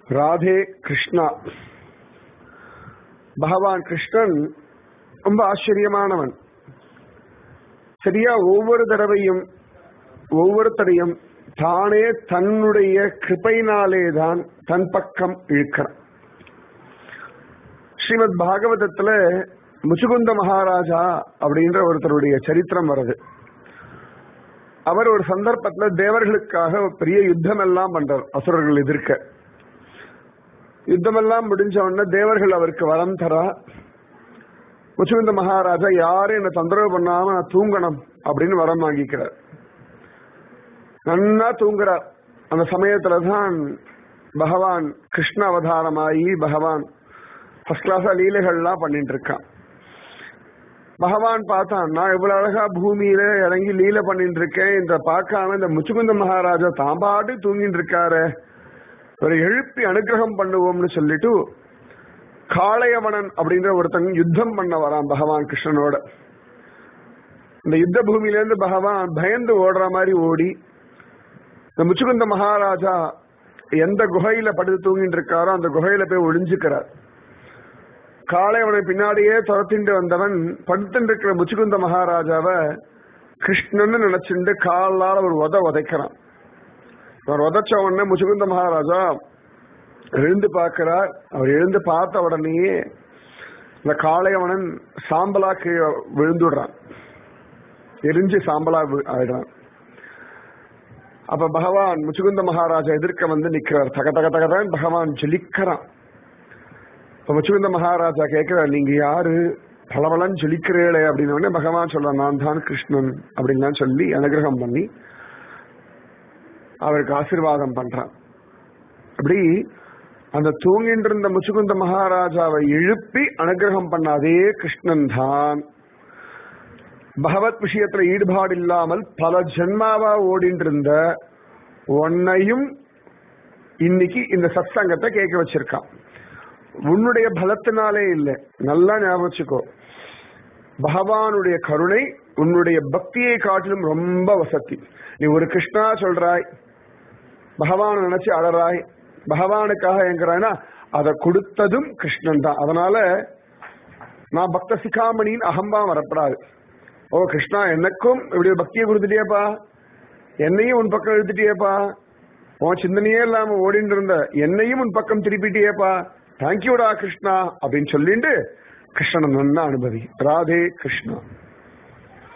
ராதே கிருஷ்ணா பகவான் கிருஷ்ணன் ரொம்ப ஆச்சரியமானவன் சரியா ஒவ்வொரு தடவையும் ஒவ்வொருத்தரையும் தானே தன்னுடைய கிருபையினாலே தான் தன் பக்கம் இழுக்கிறான் ஸ்ரீமத் பாகவதத்துல முச்சுகுந்த மகாராஜா அப்படின்ற ஒருத்தருடைய சரித்திரம் வருது அவர் ஒரு சந்தர்ப்பத்துல தேவர்களுக்காக பெரிய யுத்தம் எல்லாம் பண்றார் அசுரர்கள் எதிர்க்க யுத்தமெல்லாம் முடிஞ்ச உடனே தேவர்கள் அவருக்கு வரம் தரா முச்சுகுந்த மகாராஜா யாரும் என்ன தொந்தரவு பண்ணாம நான் தூங்கணும் அப்படின்னு வரம் வாங்கிக்கிறார் நன்னா தூங்குறார் அந்த சமயத்துல தான் பகவான் கிருஷ்ண அவதாரமாயி பகவான் ஃபர்ஸ்ட் கிளாஸா லீலைகள்லாம் பண்ணிட்டு இருக்கான் பகவான் பார்த்தான் நான் இவ்வளவு அழகா பூமியில இறங்கி லீலை பண்ணிட்டு இருக்கேன் இந்த பார்க்காம இந்த முச்சுகுந்த மகாராஜா தாம்பாட்டு தூங்கிட்டு இருக்காரு ஒரு எழுப்பி அனுகிரகம் பண்ணுவோம்னு சொல்லிட்டு காளையவனன் அப்படின்ற ஒருத்தன் யுத்தம் பண்ண வரான் பகவான் கிருஷ்ணனோட இந்த யுத்த பூமியில இருந்து பகவான் பயந்து ஓடுற மாதிரி ஓடி இந்த முச்சுகுந்த மகாராஜா எந்த குகையில படுத்து தூங்கிட்டு இருக்காரோ அந்த குகையில போய் ஒளிஞ்சுக்கிறார் காலை அவனை பின்னாடியே துரத்திண்டு வந்தவன் படுத்துட்டு இருக்கிற முச்சுகுந்த மகாராஜாவை கிருஷ்ணன்னு நினைச்சுண்டு காலால் ஒரு உத உதைக்கிறான் அவர் உதைச்ச உடனே முச்சுகுந்த மகாராஜா எழுந்து பார்க்கிறார் அவர் எழுந்து பார்த்த உடனேயே இந்த காளையவனன் சாம்பலா கீழே விழுந்துடுறான் எரிஞ்சு சாம்பலா ஆயிடுறான் அப்ப பகவான் முச்சுகுந்த மகாராஜா எதிர்க்க வந்து நிக்கிறார் தக தக தகதான் பகவான் ஜொலிக்கிறான் இப்ப முச்சுகுந்த மகாராஜா கேட்கிறார் நீங்க யாரு பளபளன்னு ஜொலிக்கிறீங்களே அப்படின்னு பகவான் சொல்ற நான் தான் கிருஷ்ணன் அப்படின்லாம் சொல்லி அனுகிரகம் பண்ணி அவருக்கு ஆசீர்வாதம் பண்றான் அப்படி அந்த தூங்கிட்டு இருந்த முச்சுகுந்த மகாராஜாவை எழுப்பி அனுகிரகம் பண்ண அதே கிருஷ்ணன் தான் பகவத் விஷயத்துல ஈடுபாடு இல்லாமல் பல ஜென்மாவா ஓடிட்டு இருந்த உன்னையும் இன்னைக்கு இந்த சத்சங்கத்தை கேட்க வச்சிருக்கான் உன்னுடைய பலத்தினாலே இல்லை நல்லா ஞாபகம் வச்சுக்கோ பகவானுடைய கருணை உன்னுடைய பக்தியை காட்டிலும் ரொம்ப வசதி நீ ஒரு கிருஷ்ணா சொல்றாய் பகவான் நினைச்சு அழறாய் பகவானுக்காக என்கிறாய்னா அதை கொடுத்ததும் கிருஷ்ணன் தான் அதனால நான் பக்த சிகாமணியின் அகம்பா வரப்படாது ஓ கிருஷ்ணா எனக்கும் இப்படி பக்தியை கொடுத்துட்டியப்பா என்னையும் உன் பக்கம் எழுத்துட்டியேப்பா உன் சிந்தனையே இல்லாம ஓடிட்டு இருந்த என்னையும் உன் பக்கம் திருப்பிட்டியேப்பா தேங்க்யூடா கிருஷ்ணா அப்படின்னு சொல்லிட்டு கிருஷ்ணன் நன்னா அனுபவி ராதே கிருஷ்ணா